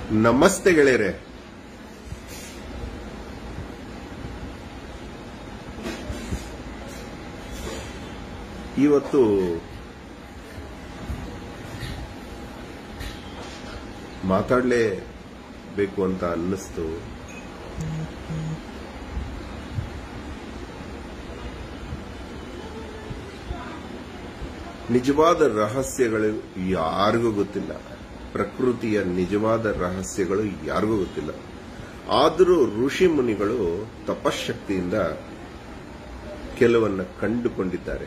ನಮಸ್ತೆ ಗೆಳೆಯರೆ ಇವತ್ತು ಮಾತಾಡಲೇಬೇಕು ಅಂತ ಅನ್ನಿಸ್ತು ನಿಜವಾದ ರಹಸ್ಯಗಳು ಯಾರಿಗೂ ಗೊತ್ತಿಲ್ಲ ಪ್ರಕೃತಿಯ ನಿಜವಾದ ರಹಸ್ಯಗಳು ಯಾರಿಗೂ ಗೊತ್ತಿಲ್ಲ ಆದರೂ ಋಷಿ ಮುನಿಗಳು ತಪಶಕ್ತಿಯಿಂದ ಕೆಲವನ್ನ ಕಂಡುಕೊಂಡಿದ್ದಾರೆ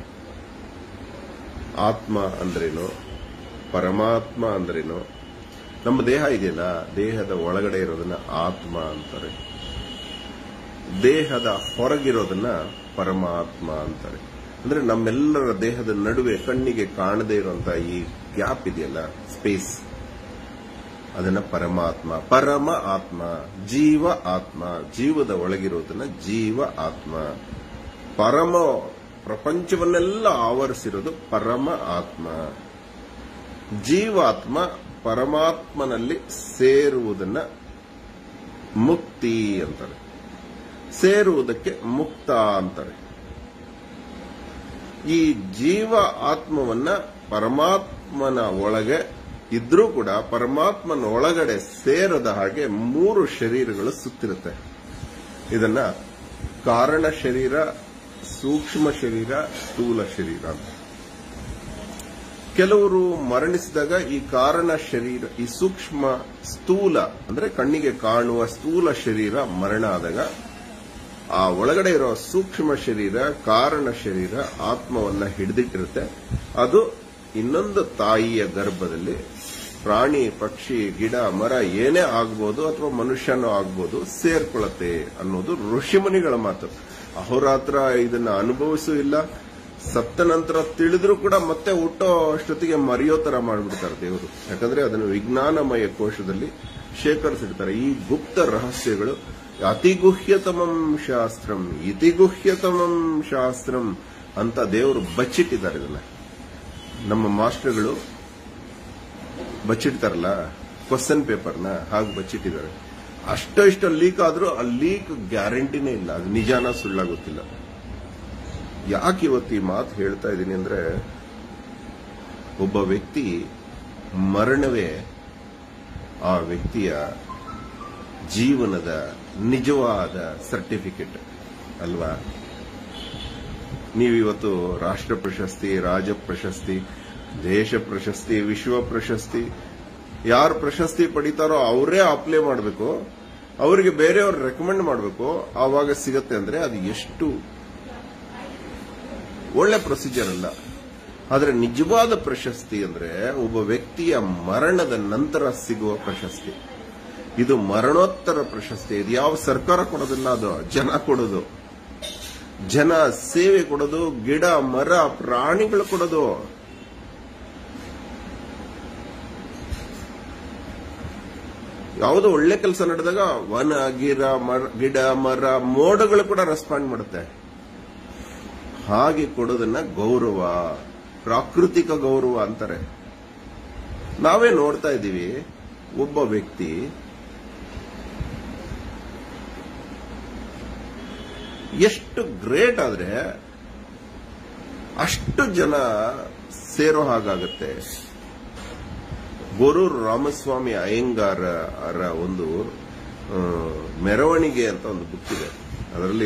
ಆತ್ಮ ಅಂದ್ರೇನು ಪರಮಾತ್ಮ ಅಂದ್ರೇನು ನಮ್ಮ ದೇಹ ಇದೆಯಲ್ಲ ದೇಹದ ಒಳಗಡೆ ಇರೋದನ್ನ ಆತ್ಮ ಅಂತಾರೆ ದೇಹದ ಹೊರಗಿರೋದನ್ನ ಪರಮಾತ್ಮ ಅಂತಾರೆ ಅಂದ್ರೆ ನಮ್ಮೆಲ್ಲರ ದೇಹದ ನಡುವೆ ಕಣ್ಣಿಗೆ ಕಾಣದೇ ಇರುವಂತ ಈ ಗ್ಯಾಪ್ ಇದೆಯಲ್ಲ ಸ್ಪೇಸ್ ಅದನ್ನ ಪರಮಾತ್ಮ ಪರಮ ಆತ್ಮ ಜೀವ ಆತ್ಮ ಜೀವದ ಒಳಗಿರೋದನ್ನ ಜೀವ ಆತ್ಮ ಪರಮ ಪ್ರಪಂಚವನ್ನೆಲ್ಲ ಆವರಿಸಿರೋದು ಪರಮ ಆತ್ಮ ಜೀವಾತ್ಮ ಪರಮಾತ್ಮನಲ್ಲಿ ಸೇರುವುದನ್ನ ಮುಕ್ತಿ ಅಂತಾರೆ ಸೇರುವುದಕ್ಕೆ ಮುಕ್ತ ಅಂತಾರೆ ಈ ಜೀವ ಆತ್ಮವನ್ನ ಪರಮಾತ್ಮನ ಒಳಗೆ ಇದ್ರೂ ಕೂಡ ಪರಮಾತ್ಮನ ಒಳಗಡೆ ಸೇರದ ಹಾಗೆ ಮೂರು ಶರೀರಗಳು ಸುತ್ತಿರುತ್ತೆ ಇದನ್ನ ಕಾರಣ ಶರೀರ ಸೂಕ್ಷ್ಮ ಶರೀರ ಸ್ಥೂಲ ಶರೀರ ಅಂತ ಕೆಲವರು ಮರಣಿಸಿದಾಗ ಈ ಕಾರಣ ಶರೀರ ಈ ಸೂಕ್ಷ್ಮ ಸ್ಥೂಲ ಅಂದ್ರೆ ಕಣ್ಣಿಗೆ ಕಾಣುವ ಸ್ಥೂಲ ಶರೀರ ಮರಣ ಆದಾಗ ಆ ಒಳಗಡೆ ಇರೋ ಸೂಕ್ಷ್ಮ ಶರೀರ ಕಾರಣ ಶರೀರ ಆತ್ಮವನ್ನ ಹಿಡಿದಿಟ್ಟಿರುತ್ತೆ ಅದು ಇನ್ನೊಂದು ತಾಯಿಯ ಗರ್ಭದಲ್ಲಿ ಪ್ರಾಣಿ ಪಕ್ಷಿ ಗಿಡ ಮರ ಏನೇ ಆಗ್ಬೋದು ಅಥವಾ ಮನುಷ್ಯನೂ ಆಗ್ಬೋದು ಸೇರ್ಕೊಳ್ಳುತ್ತೆ ಅನ್ನೋದು ಋಷಿಮುನಿಗಳ ಮಾತು ಅಹೋರಾತ್ರ ಇದನ್ನ ಅನುಭವಿಸೂ ಇಲ್ಲ ಸತ್ತ ನಂತರ ತಿಳಿದ್ರೂ ಕೂಡ ಮತ್ತೆ ಹುಟ್ಟೋ ಅಷ್ಟೊತ್ತಿಗೆ ಮರೆಯೋ ತರ ಮಾಡ್ಬಿಡ್ತಾರೆ ದೇವರು ಯಾಕಂದ್ರೆ ಅದನ್ನು ವಿಜ್ಞಾನಮಯ ಕೋಶದಲ್ಲಿ ಶೇಖರಿಸಿಡ್ತಾರೆ ಈ ಗುಪ್ತ ರಹಸ್ಯಗಳು ಅತಿಗುಹ್ಯತಮಂ ಶಾಸ್ತ್ರಂ ಇತಿಗುಹ್ಯತಮಂ ಶಾಸ್ತ್ರಂ ಅಂತ ದೇವರು ಬಚ್ಚಿಟ್ಟಿದ್ದಾರೆ ಇದನ್ನ ನಮ್ಮ ಮಾಸ್ಟರ್ಗಳು ಬಚ್ಚಿಡ್ತಾರಲ್ಲ ಕ್ವಶನ್ ಪೇಪರ್ನ ಹಾಗೆ ಬಚ್ಚಿಟ್ಟಿದ್ದಾರೆ ಅಷ್ಟೋ ಇಷ್ಟೋ ಲೀಕ್ ಆದ್ರೂ ಆ ಲೀಕ್ ಗ್ಯಾರಂಟಿನೇ ಇಲ್ಲ ಅದು ನಿಜಾನ ಸುಳ್ಳ ಗೊತ್ತಿಲ್ಲ ಯಾಕೆ ಇವತ್ತು ಈ ಮಾತು ಹೇಳ್ತಾ ಇದ್ದೀನಿ ಅಂದ್ರೆ ಒಬ್ಬ ವ್ಯಕ್ತಿ ಮರಣವೇ ಆ ವ್ಯಕ್ತಿಯ ಜೀವನದ ನಿಜವಾದ ಸರ್ಟಿಫಿಕೇಟ್ ಅಲ್ವಾ ನೀವಿವತ್ತು ರಾಷ್ಟ್ರ ಪ್ರಶಸ್ತಿ ರಾಜ ಪ್ರಶಸ್ತಿ ದೇಶ ಪ್ರಶಸ್ತಿ ವಿಶ್ವ ಪ್ರಶಸ್ತಿ ಯಾರು ಪ್ರಶಸ್ತಿ ಪಡಿತಾರೋ ಅವರೇ ಅಪ್ಲೈ ಮಾಡಬೇಕು ಅವರಿಗೆ ಬೇರೆಯವ್ರು ರೆಕಮೆಂಡ್ ಮಾಡಬೇಕು ಆವಾಗ ಸಿಗತ್ತೆ ಅಂದ್ರೆ ಅದು ಎಷ್ಟು ಒಳ್ಳೆ ಪ್ರೊಸೀಜರ್ ಅಲ್ಲ ಆದರೆ ನಿಜವಾದ ಪ್ರಶಸ್ತಿ ಅಂದ್ರೆ ಒಬ್ಬ ವ್ಯಕ್ತಿಯ ಮರಣದ ನಂತರ ಸಿಗುವ ಪ್ರಶಸ್ತಿ ಇದು ಮರಣೋತ್ತರ ಪ್ರಶಸ್ತಿ ಇದು ಯಾವ ಸರ್ಕಾರ ಕೊಡೋದಿಲ್ಲ ಅದು ಜನ ಕೊಡೋದು ಜನ ಸೇವೆ ಕೊಡೋದು ಗಿಡ ಮರ ಪ್ರಾಣಿಗಳು ಕೊಡೋದು ಯಾವುದೋ ಒಳ್ಳೆ ಕೆಲಸ ನಡೆದಾಗ ವನ ಗಿರ ಮರ ಗಿಡ ಮರ ಮೋಡಗಳು ಕೂಡ ರೆಸ್ಪಾಂಡ್ ಮಾಡುತ್ತೆ ಹಾಗೆ ಕೊಡೋದನ್ನ ಗೌರವ ಪ್ರಾಕೃತಿಕ ಗೌರವ ಅಂತಾರೆ ನಾವೇ ನೋಡ್ತಾ ಇದ್ದೀವಿ ಒಬ್ಬ ವ್ಯಕ್ತಿ ಎಷ್ಟು ಗ್ರೇಟ್ ಆದ್ರೆ ಅಷ್ಟು ಜನ ಸೇರೋ ಹಾಗಾಗತ್ತೆ ಗೋರೂರು ರಾಮಸ್ವಾಮಿ ಅಯ್ಯಂಗಾರ ಅವರ ಒಂದು ಆ, ಮೆರವಣಿಗೆ ಅಂತ ಒಂದು ಬುಕ್ ಇದೆ ಅದರಲ್ಲಿ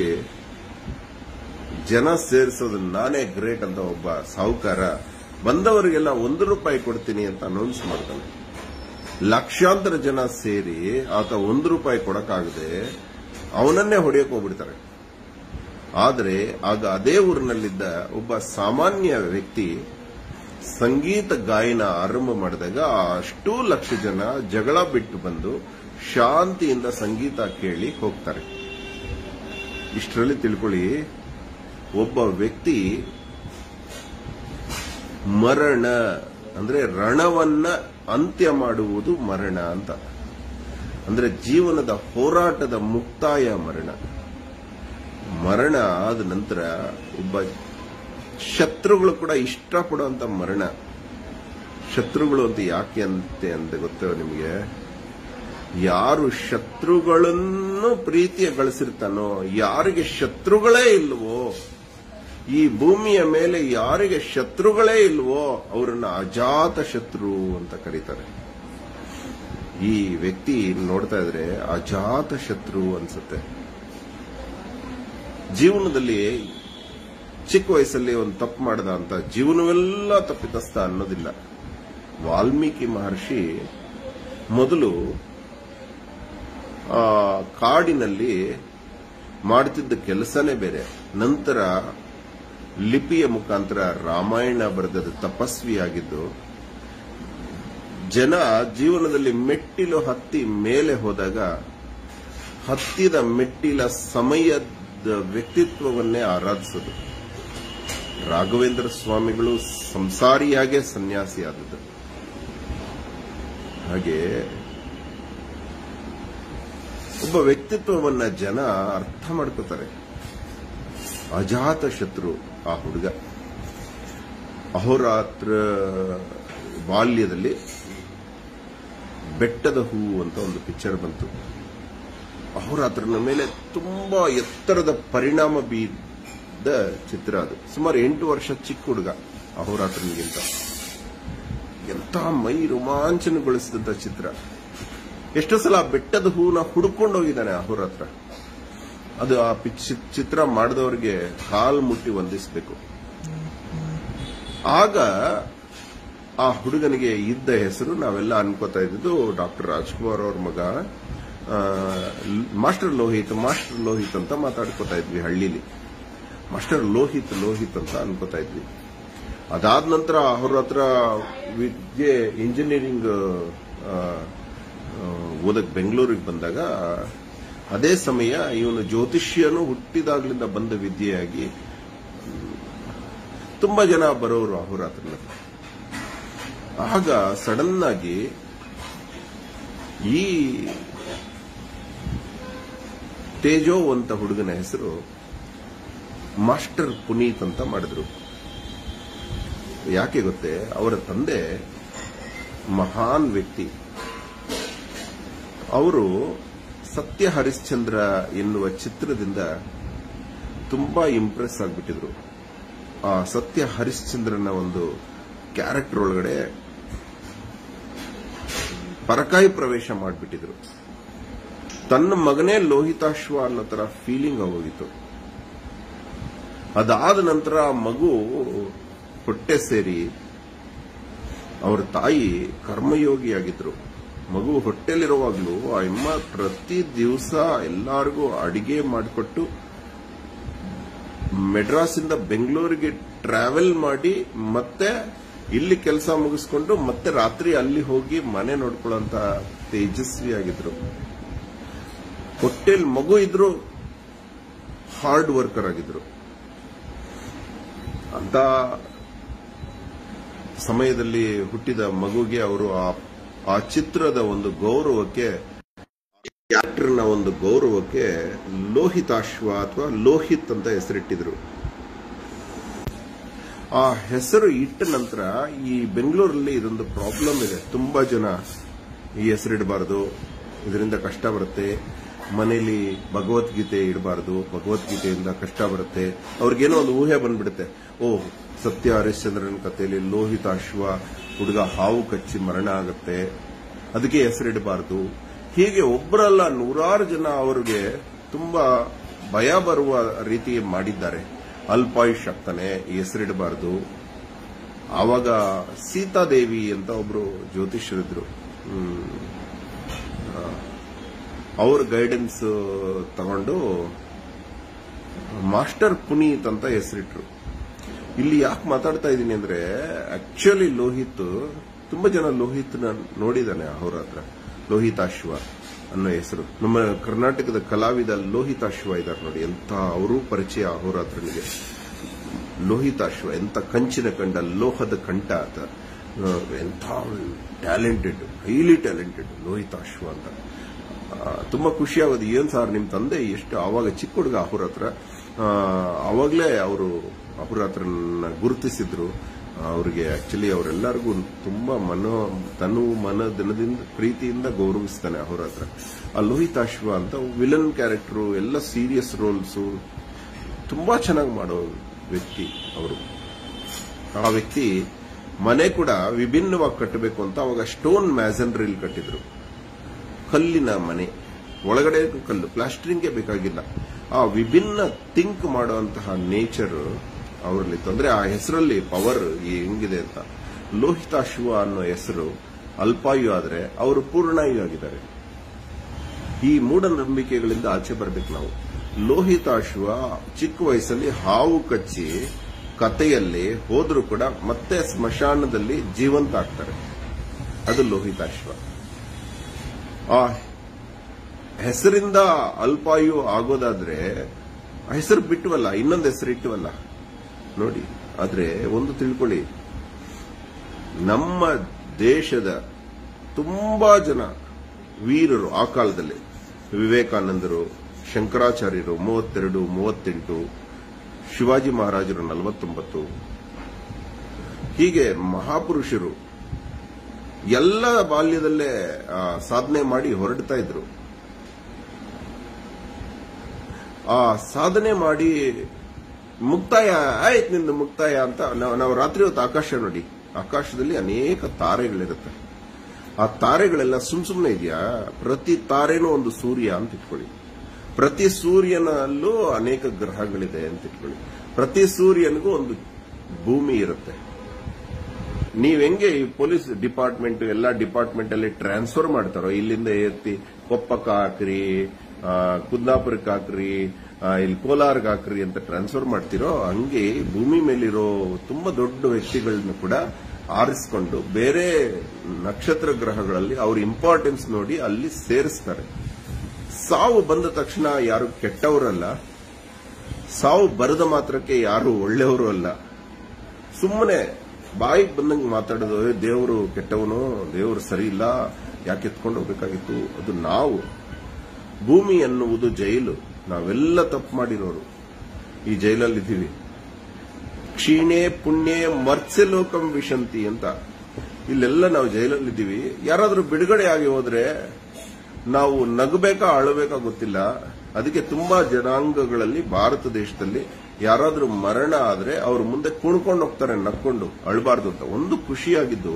ಜನ ಸೇರಿಸೋದು ನಾನೇ ಗ್ರೇಟ್ ಅಂತ ಒಬ್ಬ ಸಾಹುಕಾರ ಬಂದವರಿಗೆಲ್ಲ ಒಂದು ರೂಪಾಯಿ ಕೊಡ್ತೀನಿ ಅಂತ ಅನೌನ್ಸ್ ಮಾಡ್ತಾನೆ ಲಕ್ಷಾಂತರ ಜನ ಸೇರಿ ಆತ ಒಂದು ರೂಪಾಯಿ ಕೊಡಕ್ಕಾಗದೆ ಅವನನ್ನೇ ಹೊಡೆಯಕ್ ಹೋಗ್ಬಿಡ್ತಾರೆ ಆದರೆ ಆಗ ಅದೇ ಊರಿನಲ್ಲಿದ್ದ ಒಬ್ಬ ಸಾಮಾನ್ಯ ವ್ಯಕ್ತಿ ಸಂಗೀತ ಗಾಯನ ಆರಂಭ ಮಾಡಿದಾಗ ಅಷ್ಟೂ ಲಕ್ಷ ಜನ ಜಗಳ ಬಿಟ್ಟು ಬಂದು ಶಾಂತಿಯಿಂದ ಸಂಗೀತ ಕೇಳಿ ಹೋಗ್ತಾರೆ ಇಷ್ಟರಲ್ಲಿ ತಿಳ್ಕೊಳ್ಳಿ ಒಬ್ಬ ವ್ಯಕ್ತಿ ಮರಣ ಅಂದ್ರೆ ರಣವನ್ನ ಅಂತ್ಯ ಮಾಡುವುದು ಮರಣ ಅಂತ ಅಂದ್ರೆ ಜೀವನದ ಹೋರಾಟದ ಮುಕ್ತಾಯ ಮರಣ ಮರಣ ಆದ ನಂತರ ಒಬ್ಬ ಶತ್ರುಗಳು ಕೂಡ ಇಷ್ಟಪಡುವಂತ ಮರಣ ಶತ್ರುಗಳು ಅಂತ ಯಾಕೆ ಅಂತೆ ಅಂತ ಗೊತ್ತೋ ನಿಮಗೆ ಯಾರು ಶತ್ರುಗಳನ್ನು ಪ್ರೀತಿಯ ಗಳಿಸಿರ್ತಾನೋ ಯಾರಿಗೆ ಶತ್ರುಗಳೇ ಇಲ್ವೋ ಈ ಭೂಮಿಯ ಮೇಲೆ ಯಾರಿಗೆ ಶತ್ರುಗಳೇ ಇಲ್ವೋ ಅವರನ್ನ ಅಜಾತ ಶತ್ರು ಅಂತ ಕರೀತಾರೆ ಈ ವ್ಯಕ್ತಿ ನೋಡ್ತಾ ಇದ್ರೆ ಅಜಾತ ಶತ್ರು ಅನ್ಸುತ್ತೆ ಜೀವನದಲ್ಲಿ ಚಿಕ್ಕ ವಯಸ್ಸಲ್ಲಿ ಒಂದು ತಪ್ಪು ಮಾಡದ ಅಂತ ಜೀವನವೆಲ್ಲ ತಪ್ಪಿತಸ್ಥ ಅನ್ನೋದಿಲ್ಲ ವಾಲ್ಮೀಕಿ ಮಹರ್ಷಿ ಮೊದಲು ಆ ಕಾಡಿನಲ್ಲಿ ಮಾಡ್ತಿದ್ದ ಕೆಲಸನೇ ಬೇರೆ ನಂತರ ಲಿಪಿಯ ಮುಖಾಂತರ ರಾಮಾಯಣ ಬರೆದ ತಪಸ್ವಿಯಾಗಿದ್ದು ಜನ ಜೀವನದಲ್ಲಿ ಮೆಟ್ಟಿಲು ಹತ್ತಿ ಮೇಲೆ ಹೋದಾಗ ಹತ್ತಿದ ಮೆಟ್ಟಿಲ ಸಮಯದ ವ್ಯಕ್ತಿತ್ವವನ್ನೇ ಆರಾಧಿಸೋದು ರಾಘವೇಂದ್ರ ಸ್ವಾಮಿಗಳು ಸಂಸಾರಿಯಾಗೆ ಸನ್ಯಾಸಿಯಾದದ್ದು ಹಾಗೆ ಒಬ್ಬ ವ್ಯಕ್ತಿತ್ವವನ್ನ ಜನ ಅರ್ಥ ಮಾಡ್ಕೋತಾರೆ ಅಜಾತ ಶತ್ರು ಆ ಹುಡುಗ ಅಹೋರಾತ್ರ ಬಾಲ್ಯದಲ್ಲಿ ಬೆಟ್ಟದ ಹೂ ಅಂತ ಒಂದು ಪಿಕ್ಚರ್ ಬಂತು ಅಹೋರಾತ್ರನ ಮೇಲೆ ತುಂಬಾ ಎತ್ತರದ ಪರಿಣಾಮ ಬೀದ ಚಿತ್ರ ಅದು ಸುಮಾರು ಎಂಟು ವರ್ಷ ಚಿಕ್ಕ ಹುಡುಗ ಅಹೋರಾತ್ರನಿಗಿಂತ ಎಂತ ಮೈ ರೋಮಾಂಚನಗೊಳಿಸಿದಂತ ಚಿತ್ರ ಎಷ್ಟೋ ಸಲ ಆ ಬೆಟ್ಟದ ಹೂನ ಹುಡ್ಕೊಂಡು ಹೋಗಿದ್ದಾನೆ ಅಹೋರಾತ್ರ ಅದು ಆ ಪಿಚ್ ಚಿತ್ರ ಮಾಡಿದವರಿಗೆ ಕಾಲ್ ಮುಟ್ಟಿ ವಂದಿಸಬೇಕು ಆಗ ಆ ಹುಡುಗನಿಗೆ ಇದ್ದ ಹೆಸರು ನಾವೆಲ್ಲ ಅನ್ಕೋತಾ ಇದ್ದಿದ್ದು ಡಾಕ್ಟರ್ ರಾಜ್ಕುಮಾರ್ ಅವ್ರ ಮಗ ಆ, ಮಾಸ್ಟರ್ ಲೋಹಿತ್ ಮಾಸ್ಟರ್ ಲೋಹಿತ್ ಅಂತ ಮಾತಾಡ್ಕೋತಾ ಇದ್ವಿ ಹಳ್ಳಿಲಿ ಮಾಸ್ಟರ್ ಲೋಹಿತ್ ಲೋಹಿತ್ ಅಂತ ಅನ್ಕೋತಾ ಇದ್ವಿ ಅದಾದ ನಂತರ ಅವ್ರ ಹತ್ರ ವಿದ್ಯೆ ಇಂಜಿನಿಯರಿಂಗ್ ಓದಕ್ ಬೆಂಗಳೂರಿಗೆ ಬಂದಾಗ ಅದೇ ಸಮಯ ಇವನು ಜ್ಯೋತಿಷ್ಯನು ಹುಟ್ಟಿದಾಗ್ಲಿಂದ ಬಂದ ವಿದ್ಯೆಯಾಗಿ ತುಂಬಾ ಜನ ಬರೋರು ಅಹೋರಾತ್ರನ ಆಗ ಸಡನ್ ಆಗಿ ಈ ತೇಜೋ ಅಂತ ಹುಡುಗನ ಹೆಸರು ಮಾಸ್ಟರ್ ಪುನೀತ್ ಅಂತ ಮಾಡಿದ್ರು ಯಾಕೆ ಗೊತ್ತೇ ಅವರ ತಂದೆ ಮಹಾನ್ ವ್ಯಕ್ತಿ ಅವರು ಸತ್ಯ ಹರಿಶ್ಚಂದ್ರ ಎನ್ನುವ ಚಿತ್ರದಿಂದ ತುಂಬಾ ಇಂಪ್ರೆಸ್ ಆಗ್ಬಿಟ್ಟಿದ್ರು ಆ ಸತ್ಯ ಹರಿಶ್ಚಂದ್ರನ ಒಂದು ಕ್ಯಾರೆಕ್ಟರ್ ಒಳಗಡೆ ಪರಕಾಯಿ ಪ್ರವೇಶ ಮಾಡಿಬಿಟ್ಟಿದ್ರು ತನ್ನ ಮಗನೇ ಲೋಹಿತಾಶ್ವ ಅನ್ನೋ ತರ ಫೀಲಿಂಗ್ ಆಗೋಗಿತ್ತು ಅದಾದ ನಂತರ ಆ ಮಗು ಹೊಟ್ಟೆ ಸೇರಿ ಅವರ ತಾಯಿ ಕರ್ಮಯೋಗಿಯಾಗಿದ್ರು ಮಗು ಹೊಟ್ಟೆಲಿರುವಾಗ್ಲೂ ಆ ಅಮ್ಮ ಪ್ರತಿ ದಿವಸ ಎಲ್ಲಾರ್ಗೂ ಅಡಿಗೆ ಮಾಡಿಕೊಟ್ಟು ಮೆಡ್ರಾಸಿಂದ ಬೆಂಗಳೂರಿಗೆ ಟ್ರಾವೆಲ್ ಮಾಡಿ ಮತ್ತೆ ಇಲ್ಲಿ ಕೆಲಸ ಮುಗಿಸ್ಕೊಂಡು ಮತ್ತೆ ರಾತ್ರಿ ಅಲ್ಲಿ ಹೋಗಿ ಮನೆ ನೋಡ್ಕೊಳ್ಳೋಂತ ತೇಜಸ್ವಿ ಆಗಿದ್ರು ಹೊಟ್ಟೆಲ್ ಮಗು ಇದ್ರು ಹಾರ್ಡ್ ವರ್ಕರ್ ಆಗಿದ್ರು ಅಂತ ಸಮಯದಲ್ಲಿ ಹುಟ್ಟಿದ ಮಗುಗೆ ಅವರು ಆ ಆ ಚಿತ್ರದ ಒಂದು ಗೌರವಕ್ಕೆ ಕ್ಯಾರೆಕ್ಟರ್ನ ಒಂದು ಗೌರವಕ್ಕೆ ಲೋಹಿತಾಶ್ವ ಅಥವಾ ಲೋಹಿತ್ ಅಂತ ಹೆಸರಿಟ್ಟಿದ್ರು ಆ ಹೆಸರು ಇಟ್ಟ ನಂತರ ಈ ಬೆಂಗಳೂರಲ್ಲಿ ಇದೊಂದು ಪ್ರಾಬ್ಲಮ್ ಇದೆ ತುಂಬಾ ಜನ ಈ ಹೆಸರಿಡಬಾರದು ಇದರಿಂದ ಕಷ್ಟ ಬರುತ್ತೆ ಮನೆಯಲ್ಲಿ ಭಗವದ್ಗೀತೆ ಇಡಬಾರದು ಭಗವದ್ಗೀತೆಯಿಂದ ಕಷ್ಟ ಬರುತ್ತೆ ಅವ್ರಿಗೇನೋ ಒಂದು ಊಹೆ ಬಂದ್ಬಿಡುತ್ತೆ ಓ ಸತ್ಯ ಹರಿಶ್ಚಂದ್ರನ ಕಥೆಯಲ್ಲಿ ಲೋಹಿತಾಶ್ವ ಹುಡುಗ ಹಾವು ಕಚ್ಚಿ ಮರಣ ಆಗತ್ತೆ ಅದಕ್ಕೆ ಹೆಸರಿಡಬಾರದು ಹೀಗೆ ಒಬ್ಬರಲ್ಲ ನೂರಾರು ಜನ ಅವರಿಗೆ ತುಂಬಾ ಭಯ ಬರುವ ರೀತಿ ಮಾಡಿದ್ದಾರೆ ಅಲ್ಪಾಯುಷ್ ಆಗ್ತಾನೆ ಹೆಸರಿಡಬಾರದು ಆವಾಗ ಸೀತಾದೇವಿ ಅಂತ ಒಬ್ರು ಜ್ಯೋತಿಷ್ಯರಿದ್ರು ಹ್ಮ್. ಆ, ಅವ್ರ ಗೈಡೆನ್ಸ್ ತಗೊಂಡು ಮಾಸ್ಟರ್ ಪುನೀತ್ ಅಂತ ಹೆಸರಿಟ್ರು ಇಲ್ಲಿ ಯಾಕೆ ಮಾತಾಡ್ತಾ ಇದ್ದೀನಿ ಅಂದ್ರೆ ಆಕ್ಚುಲಿ ಲೋಹಿತ್ ತುಂಬಾ ಜನ ಲೋಹಿತ್ನ ನೋಡಿದಾನೆ ಅವ್ರ ಹತ್ರ ಲೋಹಿತಾಶ್ವ ಅನ್ನೋ ಹೆಸರು ನಮ್ಮ ಕರ್ನಾಟಕದ ಕಲಾವಿದ ಲೋಹಿತಾಶ್ವ ಇದ್ದಾರೆ ನೋಡಿ ಎಂತ ಅವರು ಪರಿಚಯ ಅಹೋರಾತ್ರನಿಗೆ ಲೋಹಿತಾಶ್ವ ಎಂತ ಕಂಚಿನ ಕಂಡ ಲೋಹದ ಕಂಠ ಆತ ಆ, ಎಂಥ ಟ್ಯಾಲೆಂಟೆಡ್ ಹೈಲಿ ಟ್ಯಾಲೆಂಟೆಡ್ ಲೋಹಿತಾಶ್ವ ಅಂತ ಆ, ತುಂಬಾ ಖುಷಿ ಆಗೋದು ಏನ್ ಸರ್ ನಿಮ್ ತಂದೆ ಎಷ್ಟು ಆವಾಗ ಚಿಕ್ಕ ಹುಡುಗ ಅಹುರ ಹತ್ರ ಆವಾಗಲೇ ಅವರು ಅಹುರ ಹತ್ರನ ಗುರುತಿಸಿದ್ರು ಅವ್ರಿಗೆ ಆಕ್ಚುಲಿ ಅವರೆಲ್ಲರಿಗೂ ತುಂಬಾ ಮನೋ ತನು ಮನ ದಿನದಿಂದ ಪ್ರೀತಿಯಿಂದ ಗೌರವಿಸ್ತಾನೆ ಅವ್ರ ಹತ್ರ ಆ ಲೋಹಿತಾಶ್ವ ಅಂತ ವಿಲನ್ ಕ್ಯಾರೆಕ್ಟರ್ ಎಲ್ಲ ಸೀರಿಯಸ್ ರೋಲ್ಸ್ ತುಂಬಾ ಚೆನ್ನಾಗಿ ಮಾಡೋ ವ್ಯಕ್ತಿ ಅವರು ಆ ವ್ಯಕ್ತಿ ಮನೆ ಕೂಡ ವಿಭಿನ್ನವಾಗಿ ಕಟ್ಟಬೇಕು ಅಂತ ಅವಾಗ ಸ್ಟೋನ್ ಮ್ಯಾಸನ್ರಿಲ್ ಕಟ್ಟಿದ್ರು ಕಲ್ಲಿನ ಮನೆ ಒಳಗಡೆ ಕಲ್ಲು ಪ್ಲಾಸ್ಟರಿಂಗ್ಗೆ ಬೇಕಾಗಿಲ್ಲ ಆ ವಿಭಿನ್ನ ಥಿಂಕ್ ಮಾಡುವಂತಹ ನೇಚರ್ ಅವರಲ್ಲಿ ಅಂದ್ರೆ ಆ ಹೆಸರಲ್ಲಿ ಪವರ್ ಹೆಂಗಿದೆ ಅಂತ ಲೋಹಿತಾಶ್ವ ಅನ್ನೋ ಹೆಸರು ಅಲ್ಪಾಯು ಆದ್ರೆ ಅವರು ಪೂರ್ಣಾಯು ಆಗಿದ್ದಾರೆ ಈ ಮೂಢನಂಬಿಕೆಗಳಿಂದ ಆಚೆ ಬರ್ಬೇಕು ನಾವು ಲೋಹಿತಾಶ್ವ ಚಿಕ್ಕ ವಯಸ್ಸಲ್ಲಿ ಹಾವು ಕಚ್ಚಿ ಕಥೆಯಲ್ಲಿ ಹೋದ್ರೂ ಕೂಡ ಮತ್ತೆ ಸ್ಮಶಾನದಲ್ಲಿ ಜೀವಂತ ಆಗ್ತಾರೆ ಅದು ಲೋಹಿತಾಶ್ವ ಆ ಹೆಸರಿಂದ ಅಲ್ಪಾಯು ಆಗೋದಾದ್ರೆ ಆ ಹೆಸರು ಬಿಟ್ಟವಲ್ಲ ಇನ್ನೊಂದು ಹೆಸರು ಇಟ್ಟವಲ್ಲ ನೋಡಿ ಆದ್ರೆ ಒಂದು ತಿಳ್ಕೊಳ್ಳಿ ನಮ್ಮ ದೇಶದ ತುಂಬಾ ಜನ ವೀರರು ಆ ಕಾಲದಲ್ಲಿ ವಿವೇಕಾನಂದರು ಶಂಕರಾಚಾರ್ಯರು ಮೂವತ್ತೆರಡು ಮೂವತ್ತೆಂಟು ಶಿವಾಜಿ ಮಹಾರಾಜರು ನಲವತ್ತೊಂಬತ್ತು ಹೀಗೆ ಮಹಾಪುರುಷರು ಎಲ್ಲ ಬಾಲ್ಯದಲ್ಲೇ ಆ, ಸಾಧನೆ ಮಾಡಿ ಹೊರಡ್ತಾ ಇದ್ರು ಆ ಸಾಧನೆ ಮಾಡಿ ಮುಕ್ತಾಯ ಆಯ್ತು ನಿಂದು ಮುಕ್ತಾಯ ಅಂತ ನಾವು ನಾವು ರಾತ್ರಿ ಹೊತ್ತು ಆಕಾಶ ನೋಡಿ ಆಕಾಶದಲ್ಲಿ ಅನೇಕ ತಾರೆಗಳಿರುತ್ತೆ ಆ ತಾರೆಗಳೆಲ್ಲ ಸುಮ್ ಸುಮ್ಮನೆ ಇದೆಯಾ ಪ್ರತಿ ತಾರೆನೂ ಒಂದು ಸೂರ್ಯ ಅಂತ ಇಟ್ಕೊಳ್ಳಿ ಪ್ರತಿ ಸೂರ್ಯನಲ್ಲೂ ಅನೇಕ ಗ್ರಹಗಳಿದೆ ಅಂತ ಇಟ್ಕೊಳ್ಳಿ ಪ್ರತಿ ಸೂರ್ಯನಿಗೂ ಒಂದು ಭೂಮಿ ಇರುತ್ತೆ ನೀವ್ ಹೆಂಗೆ ಈ ಪೊಲೀಸ್ ಡಿಪಾರ್ಟ್ಮೆಂಟ್ ಎಲ್ಲಾ ಡಿಪಾರ್ಟ್ಮೆಂಟ್ ಅಲ್ಲಿ ಟ್ರಾನ್ಸ್ಫರ್ ಮಾಡ್ತಾರೋ ಇಲ್ಲಿಂದ ಎತ್ತಿ ಕೊಪ್ಪಕ್ಕೆ ಹಾಕ್ರಿ ಆ, ಕುಂದಾಪುರಕ್ಕೆ ಹಾಕ್ರಿ ಆ, ಇಲ್ಲಿ ಕೋಲಾರ್ಗೆ ಹಾಕ್ರಿ ಅಂತ ಟ್ರಾನ್ಸ್ಫರ್ ಮಾಡ್ತಿರೋ ಹಂಗೆ ಭೂಮಿ ಮೇಲಿರೋ ತುಂಬಾ ದೊಡ್ಡ ವ್ಯಕ್ತಿಗಳನ್ನ ಕೂಡ ಆರಿಸ್ಕೊಂಡು ಬೇರೆ ನಕ್ಷತ್ರ ಗ್ರಹಗಳಲ್ಲಿ ಅವ್ರ ಇಂಪಾರ್ಟೆನ್ಸ್ ನೋಡಿ ಅಲ್ಲಿ ಸೇರಿಸ್ತಾರೆ ಸಾವು ಬಂದ ತಕ್ಷಣ ಯಾರು ಕೆಟ್ಟವರಲ್ಲ ಸಾವು ಬರದ ಮಾತ್ರಕ್ಕೆ ಯಾರು ಒಳ್ಳೆಯವರು ಅಲ್ಲ ಸುಮ್ಮನೆ ಬಾಯಿಗೆ ಬಂದಂಗೆ ಮಾತಾಡೋದು "ಏ, ದೇವರು ಕೆಟ್ಟವನು ದೇವರು ಸರಿ ಇಲ್ಲ ಯಾಕೆ ಎತ್ಕೊಂಡು ಹೋಗ್ಬೇಕಾಗಿತ್ತು ಅದು ನಾವು ಭೂಮಿ ಎನ್ನುವುದು ಜೈಲು ನಾವೆಲ್ಲ ತಪ್ಪು ಮಾಡಿರೋರು ಈ ಜೈಲಲ್ಲಿ ಇದ್ದೀವಿ ಕ್ಷೀಣೆ ಪುಣ್ಯ ಮರ್ತ್ಸ್ಯ ಲೋಕಂ ವಿಶಂತಿ ಅಂತ ಇಲ್ಲೆಲ್ಲ ನಾವು ಜೈಲಲ್ಲಿದ್ದೀವಿ ಯಾರಾದ್ರೂ ಬಿಡುಗಡೆ ಆಗಿ ಹೋದ್ರೆ ನಾವು ನಗಬೇಕಾ ಅಳಬೇಕಾ ಗೊತ್ತಿಲ್ಲ ಅದಕ್ಕೆ ತುಂಬಾ ಜನಾಂಗಗಳಲ್ಲಿ ಭಾರತ ದೇಶದಲ್ಲಿ ಯಾರಾದ್ರೂ ಮರಣ ಆದ್ರೆ ಅವ್ರ ಮುಂದೆ ಕುಣ್ಕೊಂಡು ಹೋಗ್ತಾರೆ ನಕ್ಕೊಂಡು ಅಳಬಾರ್ದು ಅಂತ ಒಂದು ಖುಷಿಯಾಗಿದ್ದು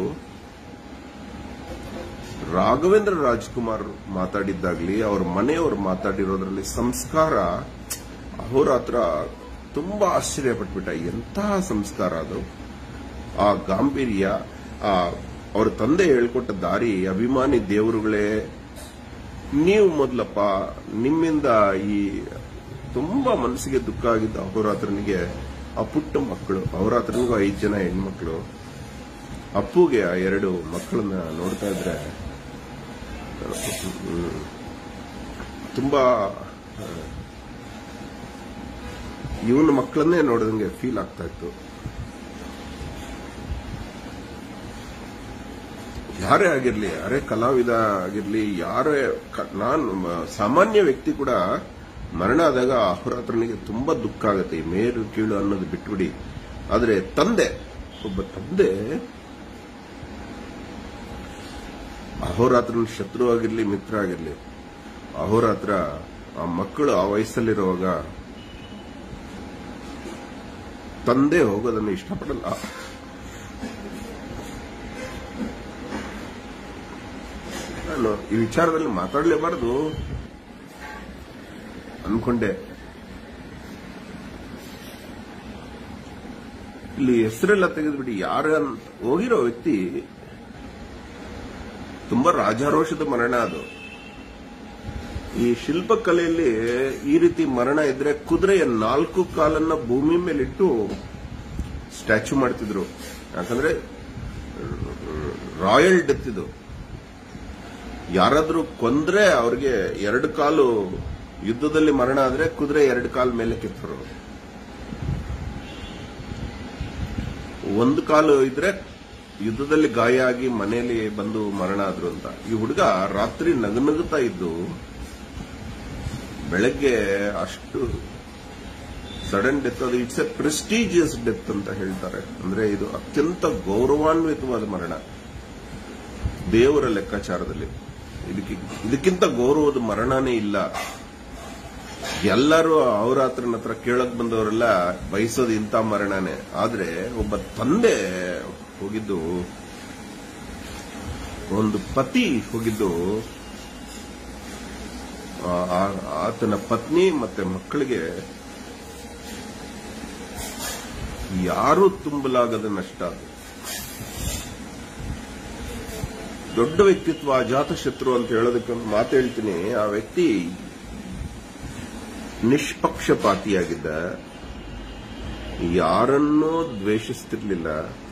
ರಾಘವೇಂದ್ರ ರಾಜ್ಕುಮಾರ್ ಮಾತಾಡಿದ್ದಾಗ್ಲಿ ಅವ್ರ ಮನೆಯವರು ಮಾತಾಡಿರೋದ್ರಲ್ಲಿ ಸಂಸ್ಕಾರ ಅಹೋರಾತ್ರ ತುಂಬಾ ಆಶ್ಚರ್ಯ ಪಟ್ಬಿಟ್ಟ ಎಂತಹ ಸಂಸ್ಕಾರ ಅದು ಆ ಗಾಂಭೀರ್ಯ ಆ ಅವ್ರ ತಂದೆ ಹೇಳ್ಕೊಟ್ಟ ದಾರಿ ಅಭಿಮಾನಿ ದೇವರುಗಳೇ ನೀವು ಮೊದಲಪ್ಪ ನಿಮ್ಮಿಂದ ಈ ತುಂಬಾ ಮನಸ್ಸಿಗೆ ದುಃಖ ಆಗಿದ್ದ ಅಹೋರಾತ್ರನಿಗೆ ಆ ಪುಟ್ಟ ಮಕ್ಕಳು ಅಹೋರಾತ್ರನಿಗೂ ಐದು ಜನ ಹೆಣ್ಮಕ್ಳು ಅಪ್ಪುಗೆ ಆ ಎರಡು ಮಕ್ಕಳನ್ನ ನೋಡ್ತಾ ಇದ್ರೆ ಹ್ಮ್, ತುಂಬಾ ಇವನ ಮಕ್ಕಳನ್ನೇ ನೋಡಿದಂಗೆ ಫೀಲ್ ಆಗ್ತಾ ಇತ್ತು ಯಾರೇ ಆಗಿರ್ಲಿ ಯಾರೇ ಕಲಾವಿದ ಆಗಿರ್ಲಿ ಯಾರೇ ಕ- ನಾನು ಮ- ಸಾಮಾನ್ಯ ವ್ಯಕ್ತಿ ಕೂಡ ಮರಣ ಆದಾಗ ಅಹೋರಾತ್ರನಿಗೆ ತುಂಬಾ ದುಃಖ ಆಗುತ್ತೆ ಈ ಮೇರು ಕೀಳು ಅನ್ನೋದು ಬಿಟ್ಬಿಡಿ ಆದ್ರೆ ತಂದೆ ಒಬ್ಬ ತಂದೆ ಅಹೋರಾತ್ರನ ಶತ್ರು ಆಗಿರ್ಲಿ ಮಿತ್ರ ಆಗಿರ್ಲಿ ಅಹೋರಾತ್ರ ಆ ಮಕ್ಕಳು ಆ ವಯಸ್ಸಲ್ಲಿರುವಾಗ ತಂದೆ ಹೋಗೋದನ್ನು ಇಷ್ಟಪಡಲ್ಲ ನಾನು ಈ ವಿಚಾರದಲ್ಲಿ ಮಾತಾಡಲೇಬಾರದು ಅನ್ಕೊಂಡೆ ಇಲ್ಲಿ ಹೆಸರೆಲ್ಲ ತೆಗೆದ್ಬಿಡಿ ಯಾರ ಹೋಗಿರೋ ವ್ಯಕ್ತಿ ತುಂಬಾ ರಾಜಾರೋಷದ ಮರಣ ಅದು ಈ ಶಿಲ್ಪಕಲೆಯಲ್ಲಿ ಈ ರೀತಿ ಮರಣ ಇದ್ರೆ ಕುದುರೆಯ ನಾಲ್ಕು ಕಾಲನ್ನ ಭೂಮಿ ಮೇಲಿಟ್ಟು ಸ್ಟ್ಯಾಚ್ಯೂ ಮಾಡ್ತಿದ್ರು ಯಾಕಂದ್ರೆ ರಾಯಲ್ ಡೆತ್ ಇದು ಯಾರಾದ್ರೂ ಕೊಂದ್ರೆ ಅವ್ರಿಗೆ ಎರಡು ಕಾಲು ಯುದ್ಧದಲ್ಲಿ ಮರಣ ಆದ್ರೆ ಕುದುರೆ ಎರಡು ಕಾಲು ಮೇಲೆ ಕೆತ್ತರು ಒಂದು ಕಾಲು ಇದ್ರೆ ಯುದ್ಧದಲ್ಲಿ ಗಾಯ ಆಗಿ ಮನೆಯಲ್ಲಿ ಬಂದು ಮರಣ ಆದ್ರು ಅಂತ ಈ ಹುಡುಗ ರಾತ್ರಿ ನಗನಗುತ್ತಾ ಇದ್ದು ಬೆಳಗ್ಗೆ ಅಷ್ಟು ಸಡನ್ ಡೆತ್ ಅದು ಇಟ್ಸ್ ಎ ಪ್ರೆಸ್ಟೀಜಿಯಸ್ ಡೆತ್ ಅಂತ ಹೇಳ್ತಾರೆ ಅಂದ್ರೆ ಇದು ಅತ್ಯಂತ ಗೌರವಾನ್ವಿತವಾದ ಮರಣ ದೇವರ ಲೆಕ್ಕಾಚಾರದಲ್ಲಿ ಇದಕ್ಕೆ ಇದಕ್ಕಿಂತ ಗೌರವದ ಮರಣನೇ ಇಲ್ಲ ಎಲ್ಲರೂ ಅವ್ರ ಹತ್ರನ ಹತ್ರ ಕೇಳಕ್ ಬಂದವರೆಲ್ಲ ಬಯಸೋದು ಇಂಥ ಮರಣನೇ ಆದ್ರೆ ಒಬ್ಬ ತಂದೆ ಹೋಗಿದ್ದು ಒಂದು ಪತಿ ಹೋಗಿದ್ದು ಆ- ಆ- ಆತನ ಪತ್ನಿ ಮತ್ತೆ ಮಕ್ಕಳಿಗೆ ಯಾರೂ ತುಂಬಲಾಗದ ನಷ್ಟ ಅದು ದೊಡ್ಡ ವ್ಯಕ್ತಿತ್ವ ಅಜಾತ ಶತ್ರು ಅಂತ ಹೇಳೋದಕ್ಕೆ ಒಂದು ಮಾತು ಹೇಳ್ತೀನಿ ಆ ವ್ಯಕ್ತಿ ನಿಷ್ಪಕ್ಷಪಾತಿಯಾಗಿದ್ದ ಯಾರನ್ನೂ ದ್ವೇಷಿಸ್ತಿರ್ಲಿಲ್ಲ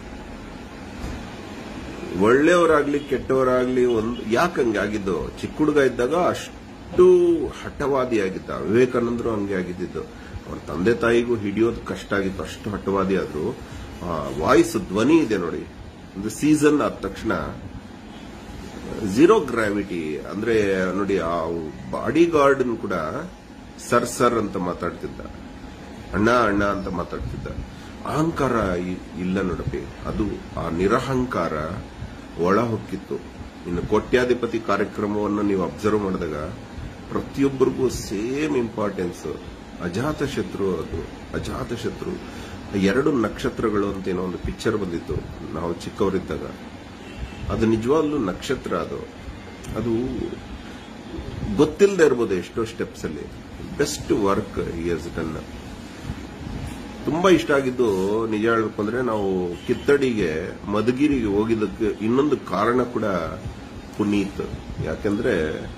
ಒಳ್ಳೆಯವರಾಗ್ಲಿ ಕೆಟ್ಟವರಾಗ್ಲಿ ಒಂದು ಯಾಕೆ ಹಂಗೆ ಆಗಿದ್ದು ಚಿಕ್ಕ ಹುಡುಗ ಇದ್ದಾಗ ಅಷ್ಟು ಹಠವಾದಿಯಾಗಿದ್ದ ವಿವೇಕಾನಂದರು ಹಂಗೆ ಆಗಿದ್ದು ಅವ್ರ ತಂದೆ ತಾಯಿಗೂ ಹಿಡಿಯೋದು ಕಷ್ಟ ಆಗಿತ್ತು ಅಷ್ಟು ಹಠವಾದಿ ಆದ್ರು ವಾಯ್ಸ್ ಧ್ವನಿ ಇದೆ ನೋಡಿ ಒಂದು ಸೀಸನ್ ಆದ ತಕ್ಷಣ ಝೀರೋ ಗ್ರಾವಿಟಿ ಅಂದ್ರೆ ನೋಡಿ ಆ ಬಾಡಿ ಗಾರ್ಡ್ ಕೂಡ ಸರ್ ಸರ್ ಅಂತ ಮಾತಾಡ್ತಿದ್ದ ಅಣ್ಣ ಅಣ್ಣ ಅಂತ ಮಾತಾಡ್ತಿದ್ದ ಅಹಂಕಾರ ಇ- ಇಲ್ಲ ನೋಡಪ್ಪಿ ಅದು ಆ ನಿರಹಂಕಾರ ಒಳ ಹೊಕ್ಕಿತ್ತು ಇನ್ನು ಕೋಟ್ಯಾಧಿಪತಿ ಕಾರ್ಯಕ್ರಮವನ್ನು ನೀವು ಅಬ್ಸರ್ವ್ ಮಾಡಿದಾಗ ಪ್ರತಿಯೊಬ್ಬರಿಗೂ ಸೇಮ್ ಇಂಪಾರ್ಟೆನ್ಸ್ ಅಜಾತ ಶತ್ರು ಅದು ಅಜಾತ ಶತ್ರು ಎರಡು ನಕ್ಷತ್ರಗಳು ಅಂತ ಏನೋ ಒಂದು ಪಿಕ್ಚರ್ ಬಂದಿತ್ತು ನಾವು ಚಿಕ್ಕವರಿದ್ದಾಗ ಅದು ನಿಜವಾಗ್ಲೂ ನಕ್ಷತ್ರ ಅದು ಅದು ಗೊತ್ತಿಲ್ಲದೆ ಇರ್ಬೋದು ಎಷ್ಟೋ ಸ್ಟೆಪ್ಸ್ ಅಲ್ಲಿ ಬೆಸ್ಟ್ ವರ್ಕ್ ಇಯರ್ಸ್ ಡನ್ ತುಂಬಾ ಇಷ್ಟ ಆಗಿದ್ದು ನಿಜ ಹೇಳ್ಬೇಕು ಅಂದ್ರೆ ನಾವು ಕಿತ್ತಡಿಗೆ ಮಧುಗಿರಿಗೆ ಹೋಗಿದ್ದಕ್ಕೆ ಇನ್ನೊಂದು ಕಾರಣ ಕೂಡ ಪುನೀತ್ ಯಾಕಂದ್ರೆ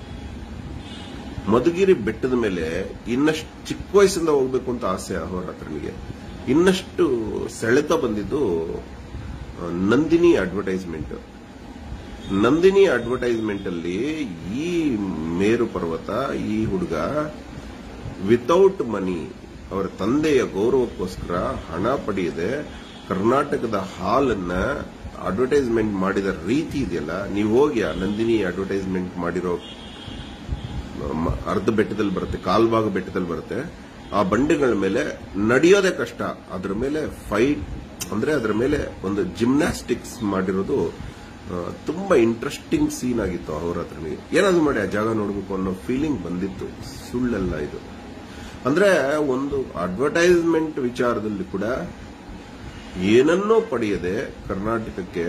ಮಧುಗಿರಿ ಬೆಟ್ಟದ ಮೇಲೆ ಇನ್ನಷ್ಟು ಚಿಕ್ಕ ವಯಸ್ಸಿಂದ ಹೋಗ್ಬೇಕು ಅಂತ ಆಸೆ ಹೋರಾತ್ರನಿಗೆ ಇನ್ನಷ್ಟು ಸೆಳೆತ ಬಂದಿದ್ದು ಆ, ನಂದಿನಿ ಅಡ್ವರ್ಟೈಸ್ಮೆಂಟ್ ನಂದಿನಿ ಅಡ್ವರ್ಟೈಸ್ಮೆಂಟ್ ಅಲ್ಲಿ ಈ ಮೇರು ಪರ್ವತ ಈ ಹುಡುಗ ವಿತೌಟ್ ಮನಿ ಅವರ ತಂದೆಯ ಗೌರವಕ್ಕೋಸ್ಕರ ಹಣ ಪಡೆಯದೆ ಕರ್ನಾಟಕದ ಹಾಲನ್ನ ಅಡ್ವರ್ಟೈಸ್ಮೆಂಟ್ ಮಾಡಿದ ರೀತಿ ಇದೆಯಲ್ಲ ನೀವು ಹೋಗಿ ಆ ನಂದಿನಿ ಅಡ್ವರ್ಟೈಸ್ಮೆಂಟ್ ಮಾಡಿರೋ ಮ- ಅರ್ಧ ಬೆಟ್ಟದಲ್ಲಿ ಬರುತ್ತೆ ಕಾಲ್ಭಾಗ ಬೆಟ್ಟದಲ್ಲಿ ಬರುತ್ತೆ ಆ ಬಂಡೆಗಳ ಮೇಲೆ ನಡೆಯೋದೇ ಕಷ್ಟ ಅದ್ರ ಮೇಲೆ ಫೈಟ್ ಅಂದ್ರೆ ಅದ್ರ ಮೇಲೆ ಒಂದು ಜಿಮ್ನಾಸ್ಟಿಕ್ಸ್ ಮಾಡಿರೋದು ಆ, ತುಂಬಾ ಇಂಟ್ರೆಸ್ಟಿಂಗ್ ಸೀನ್ ಆಗಿತ್ತು ಅವ್ರ ಹತ್ರನಿಗೆ ಏನಾದ್ರು ಮಾಡಿ ಆ ಜಾಗ ನೋಡಬೇಕು ಅನ್ನೋ ಫೀಲಿಂಗ್ ಬಂದಿತ್ತು ಸುಳ್ಳೆಲ್ಲ ಇದು ಅಂದ್ರೆ ಒಂದು ಅಡ್ವರ್ಟೈಸ್ಮೆಂಟ್ ವಿಚಾರದಲ್ಲಿ ಕೂಡ ಏನನ್ನೂ ಪಡೆಯದೆ ಕರ್ನಾಟಕಕ್ಕೆ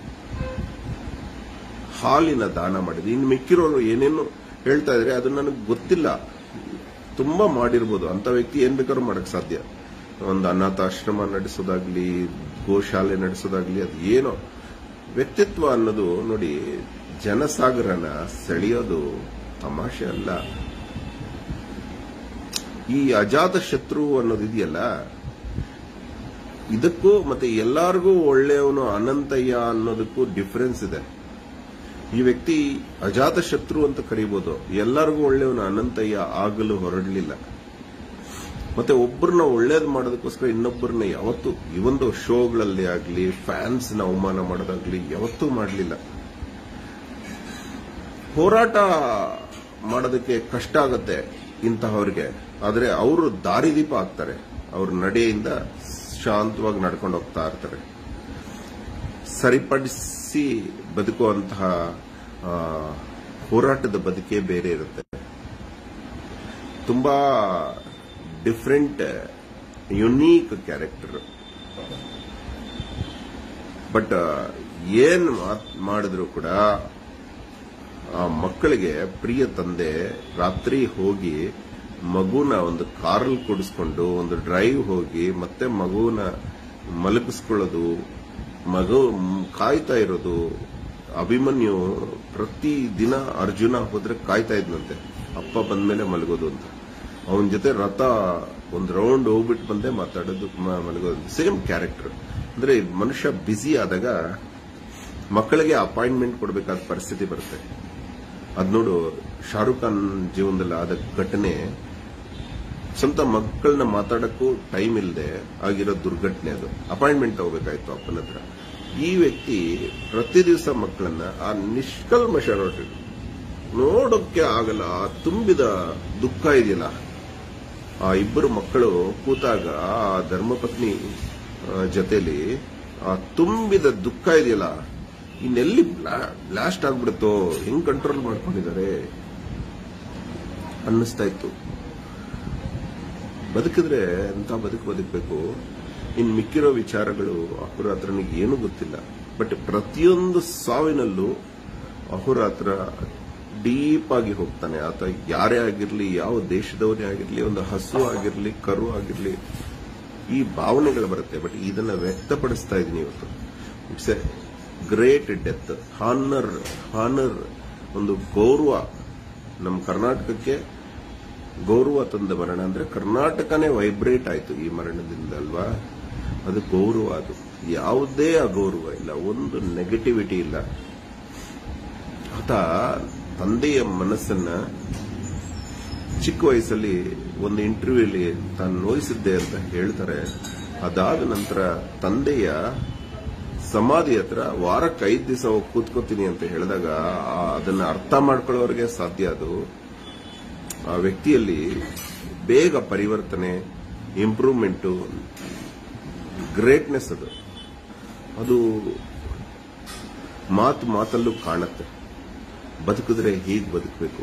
ಹಾಲಿನ ದಾನ ಮಾಡಿದೆ ಇನ್ನು ಮಿಕ್ಕಿರೋರು ಏನೇನು ಹೇಳ್ತಾ ಇದ್ರೆ ಅದು ನನಗೆ ಗೊತ್ತಿಲ್ಲ ತುಂಬಾ ಮಾಡಿರ್ಬೋದು ಅಂತ ವ್ಯಕ್ತಿ ಏನ್ ಬೇಕಾದ್ರೂ ಮಾಡಕ್ ಸಾಧ್ಯ ಒಂದು ಅನಾಥಾಶ್ರಮ ನಡೆಸೋದಾಗ್ಲಿ ಗೋಶಾಲೆ ನಡೆಸೋದಾಗ್ಲಿ ಅದು ಏನೋ ವ್ಯಕ್ತಿತ್ವ ಅನ್ನೋದು ನೋಡಿ ಜನಸಾಗರನ ಸೆಳೆಯೋದು ತಮಾಷೆ ಅಲ್ಲ ಈ ಅಜಾತ ಶತ್ರು ಅನ್ನೋದು ಇದೆಯಲ್ಲ ಇದಕ್ಕೂ ಮತ್ತೆ ಎಲ್ಲಾರ್ಗೂ ಒಳ್ಳೆಯವನು ಅನಂತಯ್ಯ ಅನ್ನೋದಕ್ಕೂ ಡಿಫರೆನ್ಸ್ ಇದೆ ಈ ವ್ಯಕ್ತಿ ಅಜಾತ ಶತ್ರು ಅಂತ ಕರೀಬಹುದು ಎಲ್ಲರಿಗೂ ಒಳ್ಳೆಯವನು ಅನಂತಯ್ಯ ಆಗಲು ಹೊರಡಲಿಲ್ಲ ಮತ್ತೆ ಒಬ್ಬರನ್ನ ಒಳ್ಳೇದು ಮಾಡೋದಕ್ಕೋಸ್ಕರ ಇನ್ನೊಬ್ಬರನ್ನ ಯಾವತ್ತೂ ಈ ಒಂದು ಶೋಗಳಲ್ಲಿ ಆಗ್ಲಿ ಫ್ಯಾನ್ಸ್ ನ ಅವಮಾನ ಮಾಡೋದಾಗ್ಲಿ ಯಾವತ್ತೂ ಮಾಡಲಿಲ್ಲ ಹೋರಾಟ ಮಾಡೋದಕ್ಕೆ ಕಷ್ಟ ಆಗತ್ತೆ ಇಂತಹವ್ರಿಗೆ ಆದ್ರೆ ಅವರು ದಾರಿದೀಪ ಆಗ್ತಾರೆ ಅವ್ರ ನಡೆಯಿಂದ ಶಾಂತವಾಗಿ ನಡ್ಕೊಂಡು ಹೋಗ್ತಾ ಇರ್ತಾರೆ ಸರಿಪಡಿಸಿ ಬದುಕುವಂತಹ ಆ, ಹೋರಾಟದ ಬದುಕೇ ಬೇರೆ ಇರುತ್ತೆ ತುಂಬಾ ಡಿಫ್ರೆಂಟ್ ಯುನೀಕ್ ಕ್ಯಾರೆಕ್ಟರ್ ಬಟ್ ಏನ್ ಮಾತ್- ಮಾಡಿದ್ರು ಕೂಡ ಆ ಮಕ್ಕಳಿಗೆ ಪ್ರಿಯ ತಂದೆ ರಾತ್ರಿ ಹೋಗಿ ಮಗುನ ಒಂದು ಕಾರಲ್ಲಿ ಕೂಡಿಸ್ಕೊಂಡು ಒಂದು ಡ್ರೈವ್ ಹೋಗಿ ಮತ್ತೆ ಮಗುನ ಮಲಗಿಸ್ಕೊಳ್ಳೋದು ಮಗು ಮ್, ಕಾಯ್ತಾ ಇರೋದು ಅಭಿಮನ್ಯು ಪ್ರತಿ ದಿನ ಅರ್ಜುನ ಹೋದ್ರೆ ಕಾಯ್ತಾ ಇದ್ನಂತೆ ಅಪ್ಪ ಬಂದ್ಮೇಲೆ ಮಲಗೋದು ಅಂತ ಅವನ ಜೊತೆ ರಥ ಒಂದು ರೌಂಡ್ ಹೋಗ್ಬಿಟ್ಟು ಬಂದೆ ಮಾತಾಡೋದು ಮ- ಮಲಗೋದು ಸೇಮ್ ಕ್ಯಾರೆಕ್ಟರ್ ಅಂದ್ರೆ ಮನುಷ್ಯ ಬ್ಯುಸಿ ಆದಾಗ ಮಕ್ಕಳಿಗೆ ಅಪಾಯಿಂಟ್ಮೆಂಟ್ ಕೊಡಬೇಕಾದ ಪರಿಸ್ಥಿತಿ ಬರುತ್ತೆ ಅದ್ ನೋಡು ಶಾರುಖ್ ಖಾನ್ ಜೀವನದಲ್ಲಿ ಆದ ಘಟನೆ ಸ್ವಂತ ಮಕ್ಕಳನ್ನ ಮಾತಾಡಕ್ಕೂ ಟೈಮ್ ಇಲ್ಲದೆ ಆಗಿರೋ ದುರ್ಘಟನೆ ಅದು ಅಪಾಯಿಂಟ್ಮೆಂಟ್ ತಗೋಬೇಕಾಯ್ತು ಅಪ್ಪನ ಹತ್ರ ಈ ವ್ಯಕ್ತಿ ಪ್ರತಿ ದಿವಸ ಮಕ್ಕಳನ್ನ ಆ ನಿಷ್ಕಲ್ಮಶ ನೋಡಿ ನೋಡೋಕ್ಕೆ ಆಗಲ್ಲ ಆ ತುಂಬಿದ ದುಃಖ ಇದೆಯಲ್ಲ ಆ ಇಬ್ಬರು ಮಕ್ಕಳು ಕೂತಾಗ ಆ ಧರ್ಮಪತ್ನಿ ಆ, ಜೊತೆಲಿ ಆ ತುಂಬಿದ ದುಃಖ ಇದೆಯಲ್ಲ ಇನ್ನೆಲ್ಲಿ ಬ್ಲಾಸ್ಟ್ ಆಗ್ಬಿಡುತ್ತೋ ಹೆಂಗ್ ಕಂಟ್ರೋಲ್ ಮಾಡ್ಕೊಂಡಿದ್ದಾರೆ ಅನ್ನಿಸ್ತಾ ಇತ್ತು ಬದುಕಿದ್ರೆ ಎಂತ ಬದುಕು ಬದುಕಬೇಕು ಇನ್ ಮಿಕ್ಕಿರೋ ವಿಚಾರಗಳು ಅಹೋರಾತ್ರನಿಗೆ ಏನೂ ಗೊತ್ತಿಲ್ಲ ಬಟ್ ಪ್ರತಿಯೊಂದು ಸಾವಿನಲ್ಲೂ ಅಹೋರಾತ್ರ ಡೀಪ್ ಆಗಿ ಹೋಗ್ತಾನೆ ಆತ ಯಾರೇ ಆಗಿರ್ಲಿ ಯಾವ ದೇಶದವನೇ ಆಗಿರ್ಲಿ ಒಂದು ಹಸು ಆಗಿರ್ಲಿ ಕರು ಆಗಿರ್ಲಿ ಈ ಭಾವನೆಗಳು ಬರುತ್ತೆ ಬಟ್ ಇದನ್ನ ವ್ಯಕ್ತಪಡಿಸ್ತಾ ಇದೀನಿ ಇವತ್ತು it's a great death honour honour ಒಂದು ಗೌರವ ನಮ್ಮ ಕರ್ನಾಟಕಕ್ಕೆ ಗೌರವ ತಂದ ಮರಣ ಅಂದ್ರೆ ಕರ್ನಾಟಕನೇ ವೈಬ್ರೇಟ್ ಆಯ್ತು ಈ ಮರಣದಿಂದ ಅಲ್ವಾ ಅದು ಗೌರವ ಅದು ಯಾವುದೇ ಅಗೌರವ ಇಲ್ಲ ಒಂದು ನೆಗೆಟಿವಿಟಿ ಇಲ್ಲ ಆತ ತಂದೆಯ ಮನಸ್ಸನ್ನ ಚಿಕ್ಕ ವಯಸ್ಸಲ್ಲಿ ಒಂದು ಇಂಟರ್ವ್ಯೂಲಿ ತಾನು ನೋಯಿಸಿದ್ದೆ ಅಂತ ಹೇಳ್ತಾರೆ ಅದಾದ ನಂತರ ತಂದೆಯ ಸಮಾಧಿ ಹತ್ರ ವಾರಕ್ಕೆ ಐದು ದಿವಸ ಹೋಗಿ ಕೂತ್ಕೋತೀನಿ ಅಂತ ಹೇಳಿದಾಗ ಆ- ಅದನ್ನ ಅರ್ಥ ಮಾಡ್ಕೊಳ್ಳೋರಿಗೆ ಸಾಧ್ಯ ಅದು ಆ ವ್ಯಕ್ತಿಯಲ್ಲಿ ಬೇಗ ಪರಿವರ್ತನೆ ಇಂಪ್ರೂವ್ಮೆಂಟು ಗ್ರೇಟ್ನೆಸ್ ಅದು ಅದು ಮಾತು ಮಾತಲ್ಲೂ ಕಾಣುತ್ತೆ ಬದುಕಿದ್ರೆ ಹೀಗೆ ಬದುಕಬೇಕು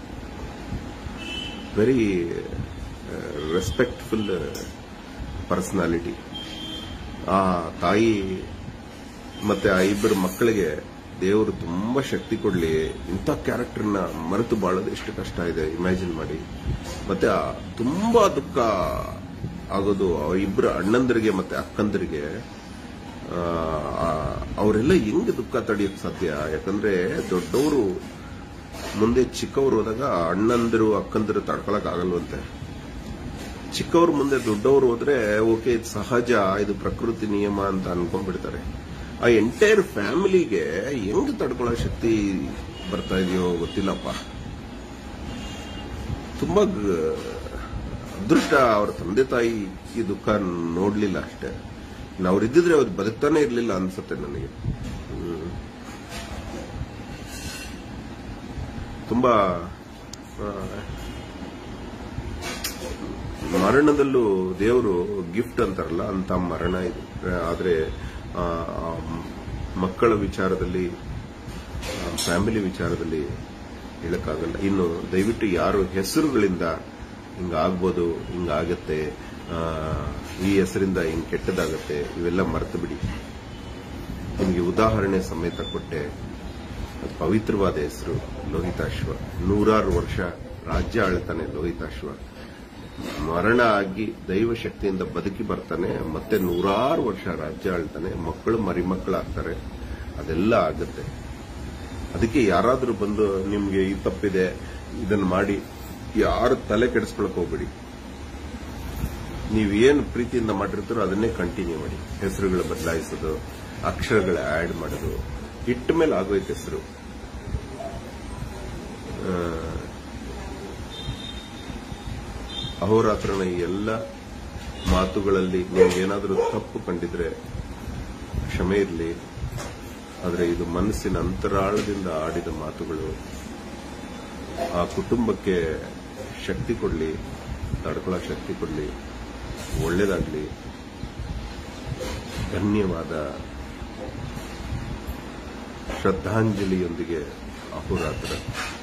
ವೆರಿ ರೆಸ್ಪೆಕ್ಟ್ಫುಲ್ ಪರ್ಸನಾಲಿಟಿ ಆ ತಾಯಿ ಮತ್ತೆ ಆ ಇಬ್ಬರು ಮಕ್ಕಳಿಗೆ ದೇವರು ತುಂಬಾ ಶಕ್ತಿ ಕೊಡ್ಲಿ ಇಂಥ ಕ್ಯಾರೆಕ್ಟರ್ನ ಮರೆತು ಬಾಳೋದು ಎಷ್ಟು ಕಷ್ಟ ಇದೆ ಇಮ್ಯಾಜಿನ್ ಮಾಡಿ ಮತ್ತೆ ಆ ತುಂಬಾ ದುಃಖ ಆಗೋದು ಆ ಇಬ್ಬರು ಅಣ್ಣಂದರಿಗೆ ಮತ್ತೆ ಅಕ್ಕಂದರಿಗೆ ಆ, ಆ- ಅವರೆಲ್ಲ ಹೆಂಗ್ ದುಃಖ ತಡೆಯಕ್ ಸಾಧ್ಯ ಯಾಕಂದ್ರೆ ದೊಡ್ಡವರು ಮುಂದೆ ಚಿಕ್ಕವರು ಹೋದಾಗ ಅಣ್ಣಂದಿರು ಅಕ್ಕಂದಿರು ತಡ್ಕೊಳಕ್ ಆಗಲ್ವಂತೆ ಚಿಕ್ಕವ್ರ ಮುಂದೆ ದೊಡ್ಡವರು ಹೋದ್ರೆ ಓಕೆ ಇದು ಸಹಜ ಇದು ಪ್ರಕೃತಿ ನಿಯಮ ಅಂತ ಅನ್ಕೊಂಡ್ಬಿಡ್ತಾರೆ ಆ ಎಂಟೈರ್ ಫ್ಯಾಮಿಲಿಗೆ ಹೆಂಗ್ ತಡ್ಕೊಳ್ಳೋ ಶಕ್ತಿ ಬರ್ತಾ ಇದೆಯೋ ಗೊತ್ತಿಲ್ಲಪ್ಪ ತುಂಬಾ ಗ- ಅದೃಷ್ಟ ಅವ್ರ ತಂದೆ ತಾಯಿ ಈ ದುಃಖ ನೋಡ್ಲಿಲ್ಲ ಅಷ್ಟೇ ಇನ್ನು ಅವ್ರಿದ್ದಿದ್ರೆ ಅವ್ರು ಬದುಕ್ತಾನೆ ಇರ್ಲಿಲ್ಲ ಅನ್ಸುತ್ತೆ ನನಗೆ ಹ್ಮ್. ತುಂಬಾ ಆ, ಮರಣದಲ್ಲೂ ದೇವರು ಗಿಫ್ಟ್ ಅಂತಾರಲ್ಲ ಅಂತ ಮರಣ ಇದು ಆದ್ರೆ ಆ, ಆ ಮಕ್ಕಳ ವಿಚಾರದಲ್ಲಿ ಫ್ಯಾಮಿಲಿ ವಿಚಾರದಲ್ಲಿ ಹೇಳಕ್ಕಾಗಲ್ಲ ಇನ್ನು ದಯವಿಟ್ಟು ಯಾರು ಹೆಸರುಗಳಿಂದ ಹಿಂಗಾಗ್ಬೋದು ಹಿಂಗಾಗತ್ತೆ ಆ, ಈ ಹೆಸರಿಂದ ಹಿಂಗ್ ಕೆಟ್ಟದಾಗತ್ತೆ ಇವೆಲ್ಲ ಮರೆತು ಬಿಡಿ ನಿಮಗೆ ಉದಾಹರಣೆ ಸಮೇತ ಕೊಟ್ಟೆ ಅದು ಪವಿತ್ರವಾದ ಹೆಸರು ಲೋಹಿತಾಶ್ವ ನೂರಾರು ವರ್ಷ ರಾಜ್ಯ ಆಳ್ತಾನೆ ಲೋಹಿತಾಶ್ವ ಮರಣ ಆಗಿ ದೈವ ಶಕ್ತಿಯಿಂದ ಬದುಕಿ ಬರ್ತಾನೆ ಮತ್ತೆ ನೂರಾರು ವರ್ಷ ರಾಜ್ಯ ಆಳ್ತಾನೆ ಮಕ್ಕಳು ಮರಿಮಕ್ಕಳಾಗ್ತಾರೆ ಅದೆಲ್ಲ ಆಗುತ್ತೆ ಅದಕ್ಕೆ ಯಾರಾದ್ರೂ ಬಂದು ನಿಮ್ಗೆ ಈ ತಪ್ಪಿದೆ ಇದನ್ನ ಮಾಡಿ ಯಾರು ತಲೆ ಕೆಡಿಸ್ಕೊಳಕ್ ಹೋಗ್ಬೇಡಿ ನೀವೇನು ಪ್ರೀತಿಯಿಂದ ಮಾಡಿರ್ತೀರೋ ಅದನ್ನೇ ಕಂಟಿನ್ಯೂ ಮಾಡಿ ಹೆಸರುಗಳು ಬದಲಾಯಿಸೋದು ಅಕ್ಷರಗಳ ಆಡ್ ಮಾಡೋದು ಇಟ್ಟ ಮೇಲೆ ಆಗೋಯ್ತು ಹೆಸರು ಆ, ಅಹೋರಾತ್ರನ ಈ ಎಲ್ಲ ಮಾತುಗಳಲ್ಲಿ ನಿಮ್ಗೇನಾದರೂ ತಪ್ಪು ಕಂಡಿದ್ರೆ ಕ್ಷಮೆ ಇರಲಿ ಆದರೆ ಇದು ಮನಸ್ಸಿನ ಅಂತರಾಳದಿಂದ ಆಡಿದ ಮಾತುಗಳು ಆ ಕುಟುಂಬಕ್ಕೆ ಶಕ್ತಿ ಕೊಡಲಿ ತಡ್ಕೊಳ್ಳೋ ಶಕ್ತಿ ಕೊಡಲಿ ಒಳ್ಳೇದಾಗ್ಲಿ ಧನ್ಯವಾದ ಶ್ರದ್ಧಾಂಜಲಿಯೊಂದಿಗೆ ಅಹೋರಾತ್ರ